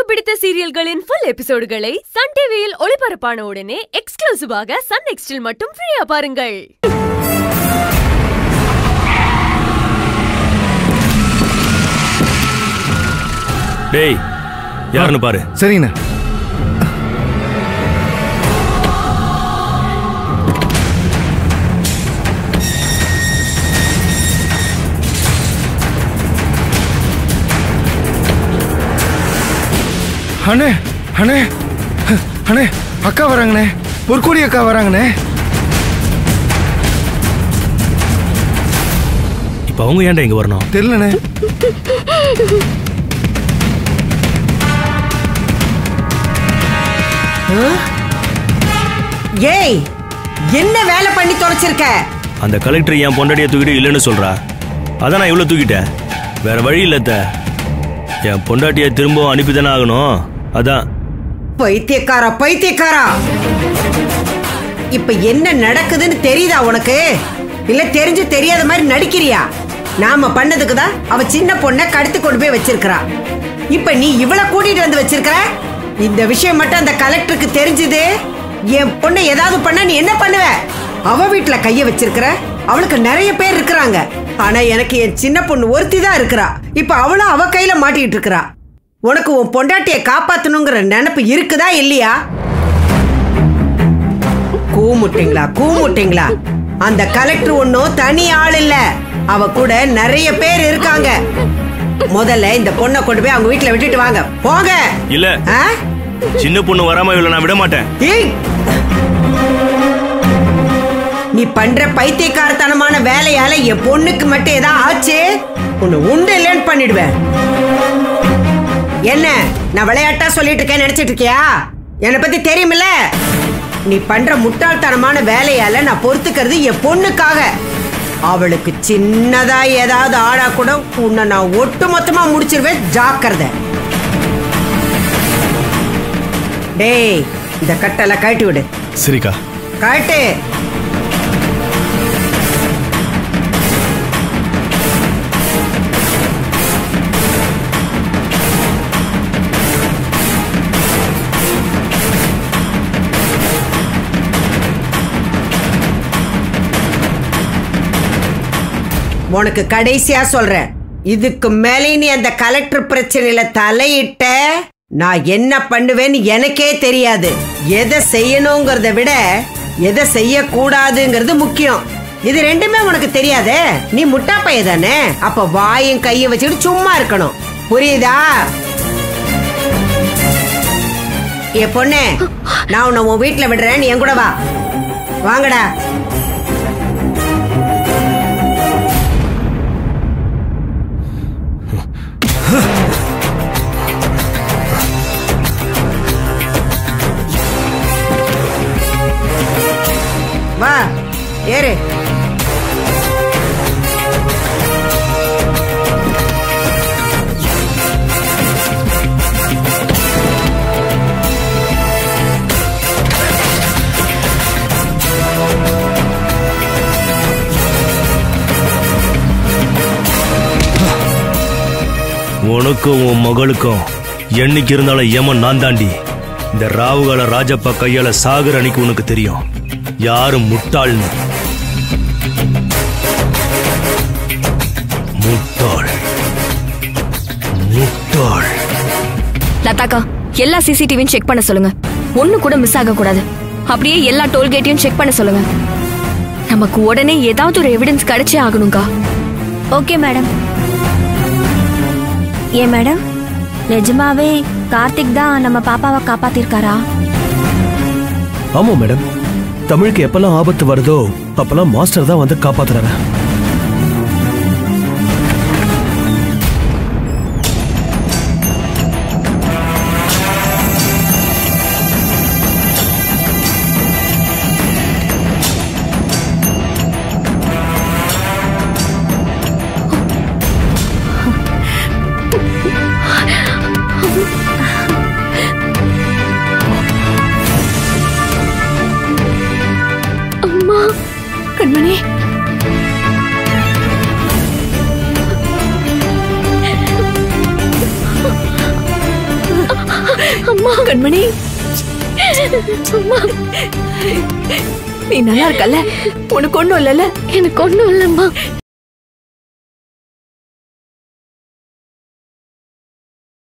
பிடித்த சீரியல்களின் full எபிசோடுகளை Sun டிவியில் ஒளிபரப்பான உடனே எக்ஸ்க்ளூசிவாக சன் நெக்ஸ்டில் மட்டும் ஃப்ரீயா பாருங்கள் டேய் யாருன்னு பாரு சரிங்கண்ணா அண்ணே அண்ணே அண்ணே அக்கா வராங்கண்ணே ஒரு கோடி அக்கா வராங்கண்ணே இப்போ அவங்க ஏன்டா இங்க வரணும் தெரியலண்ணே ஏய் என்ன வேலை பண்ணி தொலைச்சிருக்க அந்த கலெக்டர் என் பொண்டாட்டியை தூக்கிட்டு இல்லைன்னு சொல்றா அதான் நான் இவ்வளோ தூக்கிட்டேன் வேற வழி இல்ல அத்தை. என் பொண்டாட்டியை திரும்பவும் அனுப்பி தானே ஆகணும் அதான் பைத்தியக்காரா பைத்தியக்காரா இப்ப என்ன நடக்குதுன்னு தெரியுதா உனக்கு இல்ல தெரிஞ்சு தெரியாத மாதிரி நடிக்கிறியா நாம பண்ணதுக்கு தான் அவ சின்ன பொண்ண கடத்தி கொண்டு போய் வச்சிருக்கிறா இப்ப நீ இவள கூட்டிட்டு வந்து வச்சிருக்கிற இந்த விஷயம் மட்டும் அந்த கலெக்டருக்கு தெரிஞ்சது என் பொண்ணை ஏதாவது பண்ண நீ என்ன பண்ணுவ அவ வீட்டுல கைய வச்சிருக்கிற அவளுக்கு நிறைய பேர் இருக்கிறாங்க ஆனா எனக்கு என் சின்ன பொண்ணு ஒருத்தி தான் இருக்கிறா இப்ப அவளும் அவ கையில மாட்டிக்கிட்டு இருக்கிறா உனக்கு உன் பொண்டாட்டியை காப்பாத்தணுங்கிற நினைப்பு இருக்குதா இல்லையா கூமுட்டிங்களா கூமுட்டிங்களா அந்த கலெக்டர் ஒன்னும் தனி ஆள் இல்ல அவ கூட நிறைய பேர் இருக்காங்க முதல்ல இந்த பொண்ணை கொண்டு போய் அவங்க வீட்டுல விட்டுட்டு வாங்க போங்க இல்ல ஆ? சின்ன பொண்ணு வராம இவ்வளோ நான் விட மாட்டேன் ஏய்! நீ பண்ற பைத்தியக்காரத்தனமான வேலையால என் பொண்ணுக்கு மட்டும் ஏதாவது ஆச்சு உன்னை உண்டு இல்லைன்னு பண்ணிடுவேன் என்ன நான் விளையாட்டா சொல்லிட்டு இருக்கேன் நினைச்சிட்டு இருக்கியா என்னை பத்தி தெரியுமில்ல நீ பண்ற முட்டாள்தனமான வேலையால நான் பொறுத்துக்கிறது என் பொண்ணுக்காக அவளுக்கு சின்னதா ஏதாவது ஆடா கூட உன்னை நான் ஒட்டு மொத்தமா முடிச்சிருவேன் ஜாக்கிரதை டேய் இந்த கட்டெல்லாம் கழட்டி விடு சரிக்கா கழட்டு உனக்கு கடைசியா சொல்றேன் இதுக்கு மேலே நீ அந்த கலெக்டர் பிரச்சனையில தலையிட்ட நான் என்ன பண்ணுவேன்னு எனக்கே தெரியாது எதை செய்யணுங்கிறத விட எதை செய்யக்கூடாதுங்கிறது முக்கியம் இது ரெண்டுமே உனக்கு தெரியாதே நீ முட்டா பைய தானே அப்ப வாயும் கையும் வச்சுக்கிட்டு சும்மா இருக்கணும் புரியுதா ஏ பொண்ணே நான் உன்னை உன் வீட்டுல விடுறேன் நீ என் கூட வா வாங்கடா வா ஏறு உனக்கும் உன் மகளுக்கும் என்னைக்கு இருந்தாலும் ஏமன் நான் தாண்டி இந்த ராவுகால ராஜப்பா கையால சாகுற அன்னைக்கு உனக்கு தெரியும் யாரும் முட்டாள்னு முட்டாள் முட்டாள் லதாக்கா எல்லா சிசிடிவியும் செக் பண்ண சொல்லுங்க ஒண்ணு கூட மிஸ் ஆக கூடாது அப்படியே எல்லா டோல்கேட்டையும் செக் பண்ண சொல்லுங்க நமக்கு உடனே ஏதாவது ஒரு எவிடன்ஸ் கிடைச்சே ஆகணும்க்கா ஓகே மேடம் ஏன் மேடம் நிஜமாவே கார்த்திக் தான் நம்ம பாப்பாவை காப்பாத்திருக்காரா ஆமா மேடம் தமிழுக்கு எப்பெல்லாம் ஆபத்து வருதோ அப்பெல்லாம் மாஸ்டர் தான் வந்து காப்பாத்துறாங்க அம்மா கண்மணி அம்மா கண்மணி நீ நல்லா இருக்கல்ல உனக்கு ஒண்ணும் இல்லைல்ல எனக்கு ஒண்ணும் இல்லம்மா